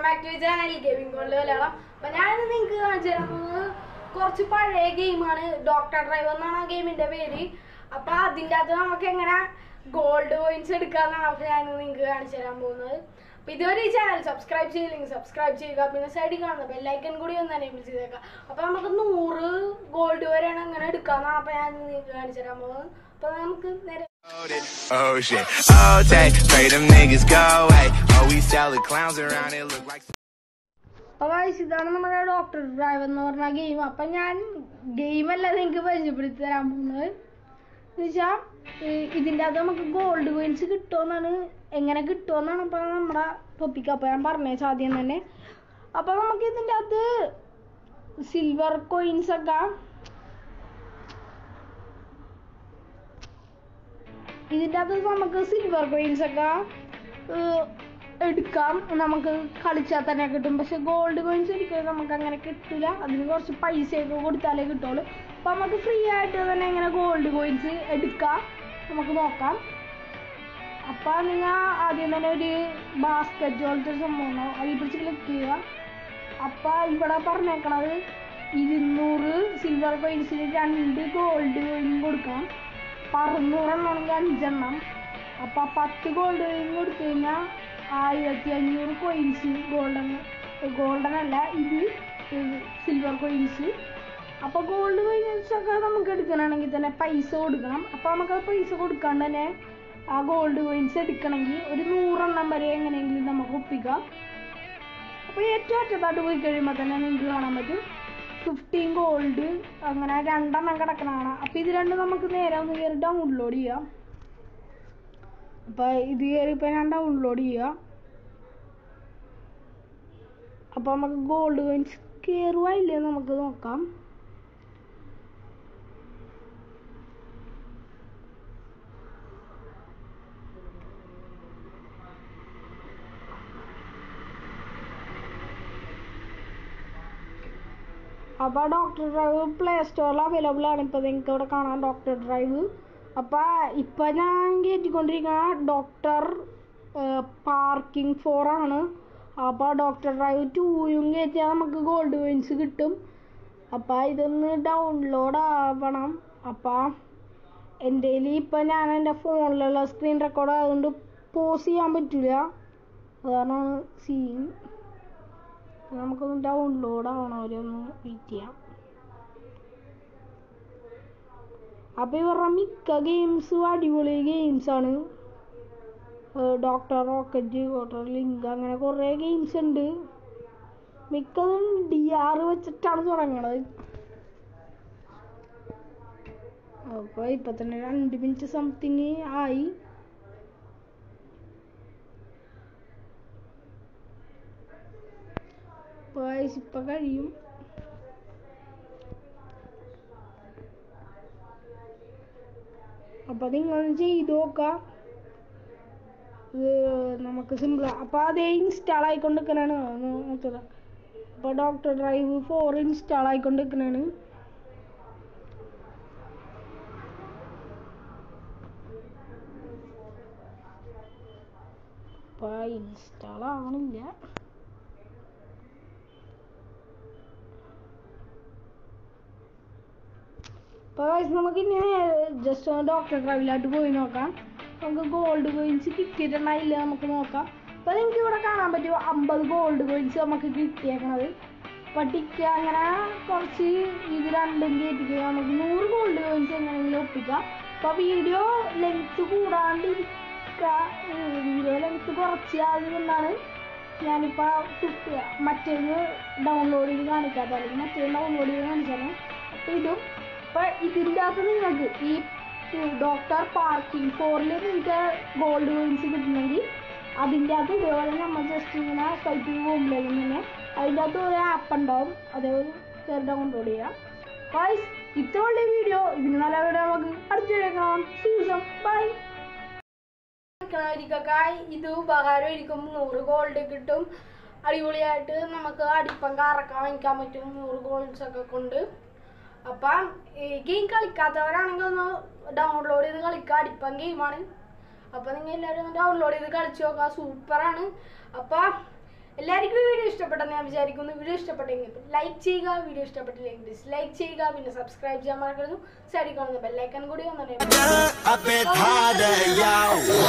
Back to channel gaming world Malayalam അപ്പൊ ഞാനിന്ന് നിങ്ങൾക്ക് കാണിച്ചു തരാൻ പോകുന്നത് കുറച്ച് പഴയ ഗെയിമാണ് ഡോക്ടർ ഡ്രൈവ് എന്നാണ് ആ ഗെയിമിന്റെ പേര് അപ്പൊ അതിൻ്റെ അകത്ത് നമുക്ക് എങ്ങനെ ഗോൾഡ് കോയിൻസ് എടുക്കാന്നാണ് അപ്പൊ ഞാൻ നിങ്ങൾക്ക് കാണിച്ചു തരാൻ പോകുന്നത് അപ്പൊ ഇതുവരെ ഈ ചാനൽ സബ്സ്ക്രൈബ് ചെയ്തില്ലെങ്കിൽ സബ്സ്ക്രൈബ് ചെയ്യുക പിന്നെ സൈഡിൽ കാണുന്ന ബെല്ലൈക്കൻ കൂടി ഒന്ന് എനേബിൾ ചെയ്തേക്കാം അപ്പൊ നമുക്ക് നൂറ് ഗോൾഡ് വരെയാണ് എങ്ങനെ എടുക്കാന്നാണ് അപ്പൊ ഞാൻ നിങ്ങൾക്ക് കാണിച്ചു തരാൻ പോകുന്നത് അപ്പൊ നമുക്ക് നേരെ Oh shit. Oh, take, pray them niggas go away. Oh, we sell clowns around it, look like. അപ്പൊ guys, ഇതാണ് നമ്മുടെ ഡോക്ടർ ഡ്രൈവ് എന്ന് പറഞ്ഞ ഗെയിം അപ്പൊ ഞാൻ ഗെയിമല്ല നിങ്ങൾക്ക് പരിചയപ്പെടുത്തി തരാൻ പോകുന്നത് എന്നുവെച്ചാ ഇതിൻ്റെ അകത്ത് നമുക്ക് ഗോൾഡ് കോയിൻസ് കിട്ടുമെന്നാണ് എങ്ങനെ കിട്ടുമെന്നാണ് ഇപ്പൊ നമ്മുടെ ടോപ്പിക് അപ്പൊ ഞാൻ പറഞ്ഞേച്ച ആദ്യം തന്നെ അപ്പൊ നമുക്ക് ഇതിൻ്റെ അകത്ത് സിൽവർ കോയിൻസ് ഒക്കെ ഇതിൻ്റെ അകത്ത് നമുക്ക് സിൽവർ കോയിൻസ് ഒക്കെ ഏഹ്, എടുക്കാം നമുക്ക് കളിച്ചാൽ തന്നെ കിട്ടും പക്ഷെ ഗോൾഡ് കോയിൻസ് ഒരിക്കലും നമുക്ക് അങ്ങനെ കിട്ടില്ല അതിന് കുറച്ച് പൈസയൊക്കെ കൊടുത്താലേ കിട്ടുള്ളൂ അപ്പം നമുക്ക് ഫ്രീ ആയിട്ട് തന്നെ ഇങ്ങനെ ഗോൾഡ് കോയിൻസ് എടുക്കാം നമുക്ക് നോക്കാം അപ്പം നിങ്ങൾ ആദ്യം തന്നെ ഒരു ബാസ്ക്കറ്റ് പോലത്തെ ഒരു സംഭവം ഉണ്ടാവും അതിൽ പിടിച്ച് ക്ലിക്ക് ചെയ്യുക അപ്പം ഇവിടെ പറഞ്ഞേക്കണത് ഇരുന്നൂറ് സിൽവർ കോയിൻസിന് രണ്ട് ഗോൾഡ് കോയിൻ കൊടുക്കണം അപ്പം അറുന്നൂറെണ്ണമാണെങ്കിൽ അഞ്ചെണ്ണം അപ്പം പത്ത് ഗോൾഡ് കോയിൻ കൊടുത്തു കഴിഞ്ഞാൽ ആയിരത്തി അഞ്ഞൂറ് കോയിൻസ് ഗോൾഡൻ ഗോൾഡൻ അല്ല ഇത് സിൽവർ കോയിൻസ് അപ്പോൾ ഗോൾഡ് കോയിൻസ് ഒക്കെ നമുക്ക് എടുക്കണമെങ്കിൽ തന്നെ പൈസ കൊടുക്കണം അപ്പോൾ നമുക്ക് ആ പൈസ കൊടുക്കാണ്ട് തന്നെ ആ ഗോൾഡ് കോയിൻസ് എടുക്കണമെങ്കിൽ ഒരു നൂറെണ്ണം വരെ എങ്ങനെയെങ്കിലും നമുക്ക് ഒപ്പിക്കാം അപ്പോൾ ഏറ്റവും അറ്റത്തായിട്ട് പോയി കഴിയുമ്പോൾ തന്നെ നിങ്ങൾക്ക് കാണാൻ പറ്റും ഫിഫ്റ്റീൻ ഗോൾഡ് അങ്ങനെ രണ്ടെണ്ണം കിടക്കണതാണ് അപ്പോൾ ഇത് രണ്ടും നമുക്ക് നേരെ ഒന്ന് കയറി ഡൗൺലോഡ് ചെയ്യാം അപ്പോൾ ഇത് കയറി ഇപ്പോൾ ഞാൻ ഡൗൺലോഡ് ചെയ്യുക അപ്പോൾ നമുക്ക് ഗോൾഡ് കോയിൻസ് കയറുക ഇല്ലേ നമുക്ക് നോക്കാം അപ്പോൾ ഡോക്ടർ ഡ്രൈവ് പ്ലേ സ്റ്റോറിൽ അവൈലബിൾ ആണ് ഇപ്പോൾ നിങ്ങൾക്ക് ഇവിടെ കാണാം ഡോക്ടർ ഡ്രൈവ് അപ്പോൾ ഇപ്പോൾ ഞാൻ കയറ്റിക്കൊണ്ടിരിക്കുന്ന ഡോക്ടർ പാർക്കിംഗ് ഫോർ ആണ് അപ്പോൾ ഡോക്ടർ ഡ്രൈവ് ടൂയും കയറ്റിയാൽ നമുക്ക് ഗോൾഡ് കോയിൻസ് കിട്ടും അപ്പോൾ ഇതൊന്ന് ഡൗൺലോഡ് ആവണം അപ്പോൾ എൻ്റെ കയ്യിൽ ഇപ്പോൾ ഞാൻ എൻ്റെ ഫോണിലുള്ള സ്ക്രീൻ റെക്കോർഡ് ആയതുകൊണ്ട് പോസ് ചെയ്യാൻ പറ്റില്ല അതാണ് സീൻ നമുക്കൊന്ന് ഡൗൺലോഡ് ആവണം അവരൊന്ന് വെയിറ്റ് ചെയ്യാം അപ്പോൾ ഇവരുടെ മിക്ക ഗെയിംസും അടിപൊളി ഗെയിംസ് ആണ് ഡോക്ടർ റോക്കറ്റ് ഡോക്ടർ ലിങ്ക് അങ്ങനെ കുറേ ഗെയിംസ് ഉണ്ട് മിക്കതും ഡി ആർ വെച്ചിട്ടാണ് തുടങ്ങണത് അപ്പോൾ ഇപ്പം തന്നെ രണ്ട് മിനിറ്റ് സംതിങ് ആയി ഗൈസ് ഇപ്പം കഴിയും അപ്പം നിങ്ങൾ ചെയ്ത് നോക്കാം ഇത് നമുക്ക് സിമ്പിൾ അപ്പോൾ അതേ ഇൻസ്റ്റാൾ ആയിക്കൊണ്ടിരിക്കണാണ് നോക്കുക അപ്പോൾ ഡോക്ടർ ഡ്രൈവ് ഫോർ ഇൻസ്റ്റാൾ ആയിക്കൊണ്ടിരിക്കണാണ് അപ്പോൾ ഇൻസ്റ്റാൾ ആവണില്ല അപ്പോൾ നമുക്ക് ഇനി ജസ്റ്റ് ഡോക്ടർ ഡ്രൈവിലായിട്ട് പോയി നോക്കാം നമുക്ക് ഗോൾഡ് കോയിൻസ് കിട്ടിയിട്ടുണ്ടായില്ല നമുക്ക് നോക്കാം അപ്പോൾ നിങ്ങൾക്ക് ഇവിടെ കാണാൻ പറ്റും അമ്പത് ഗോൾഡ് കോയിൻസ് നമുക്ക് കിട്ടിയേക്കണത് അപ്പോൾ ടിക്ക് അങ്ങനെ കുറച്ച് ഇത് രണ്ടും കയറ്റിക്കുക നമുക്ക് നൂറ് ഗോൾഡ് കോയിൻസ് എങ്ങനെയെങ്കിലും ഒപ്പിക്കാം അപ്പോൾ വീഡിയോ ലെങ്ത്ത് കൂടാണ്ട് വീഡിയോ ലെങ്ത്ത് കുറച്ച് അതുകൊണ്ടാണ് ഞാനിപ്പോൾ ഫിഫ്റ്റ് മറ്റേത് ഡൗൺലോഡ് ചെയ്ത് കാണിക്കാത്ത അല്ലെങ്കിൽ മറ്റേത് ഡൗൺലോഡ് ചെയ്ത് കാണിച്ചാണ് അപ്പോൾ ഇതും അപ്പോൾ ഇതിൻ്റെ അകത്ത് നിങ്ങൾക്ക് ഈ ഡോക്ടർ പാർക്കിംഗ് ഫോറിൽ നിങ്ങൾക്ക് ഗോൾഡ് കോയിൻസ് കിട്ടണമെങ്കിൽ അതിൻ്റെ അകത്ത് ഇതേപോലെ നമ്മൾ ജസ്റ്റ് ഇങ്ങനെ സ്വൈപ്പ് ചെയ്ത് പോകുമ്പോഴേക്കും തന്നെ അതിൻ്റെ അകത്ത് ഒരു ആപ്പ് ഉണ്ടാവും അതേപോലെ കയറി ഡൗൺലോഡ് ചെയ്യാം ഗൈസ് ഇത്രയുള്ള വീഡിയോ ഇതിന് നല്ല വീഡിയോ നമുക്ക് അടുത്തേക്കാം സീസം ബൈ ഇത് ഉപകാരമായിരിക്കും നൂറ് ഗോൾഡ് കിട്ടും അടിപൊളിയായിട്ട് നമുക്ക് അടിപ്പം കറക്കാൻ വാങ്ങിക്കാൻ പറ്റും നൂറ് ഗോൾഡ്സ് ഒക്കെ കൊണ്ട് അപ്പം ഈ ഗെയിം കളിക്കാത്തവരാണെങ്കിൽ ഒന്ന് ഡൗൺലോഡ് ചെയ്ത് കളിക്കുക അടിപ്പം ഗെയിമാണ് അപ്പം നിങ്ങൾ എല്ലാവരും ഒന്ന് ഡൗൺലോഡ് ചെയ്ത് കളിച്ച് നോക്കുക സൂപ്പറാണ് അപ്പം എല്ലാവർക്കും ഈ വീഡിയോ ഇഷ്ടപ്പെട്ടെന്ന് ഞാൻ വിചാരിക്കുന്നു വീഡിയോ ഇഷ്ടപ്പെട്ടെങ്കിൽ ലൈക്ക് ചെയ്യുക വീഡിയോ ഇഷ്ടപ്പെട്ടില്ലെങ്കിൽ ഡിസ്ലൈക്ക് ചെയ്യുക പിന്നെ സബ്സ്ക്രൈബ് ചെയ്യാൻ മറക്കരുത് സൈഡിൽ കാണുന്ന ബെല്ലൈക്കൺ കൂടി ഒന്ന് enable ചെയ്യുക. A bit harder, yo.